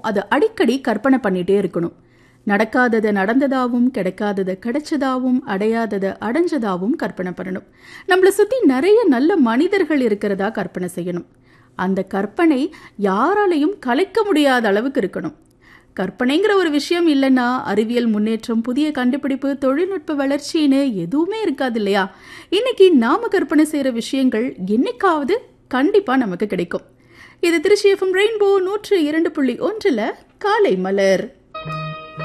அதை அடிக்கடி கற்பனை பண்ணிட்டே இருக்கணும் நடக்காததை நடந்ததாவும் கிடைக்காததை கிடைச்சதாவும் அடையாததை அடைஞ்சதாவும் கற்பனை பண்ணணும் நம்மளை சுற்றி நிறைய நல்ல மனிதர்கள் இருக்கிறதா கற்பனை செய்யணும் அந்த கற்பனை யாராலையும் கலைக்க முடியாத அளவுக்கு இருக்கணும் கற்பனைங்கிற ஒரு விஷயம் இல்லைன்னா அறிவியல் முன்னேற்றம் புதிய கண்டுபிடிப்பு தொழில்நுட்ப வளர்ச்சின்னு எதுவுமே இருக்காது இல்லையா இன்னைக்கு நாம கற்பனை செய்கிற விஷயங்கள் என்னைக்காவது கண்டிப்பாக நமக்கு கிடைக்கும் இது திருச்சி எஃப்எம் ரெயின்போ நூற்று இரண்டு புள்ளி ஒன்றில் காலை மலர்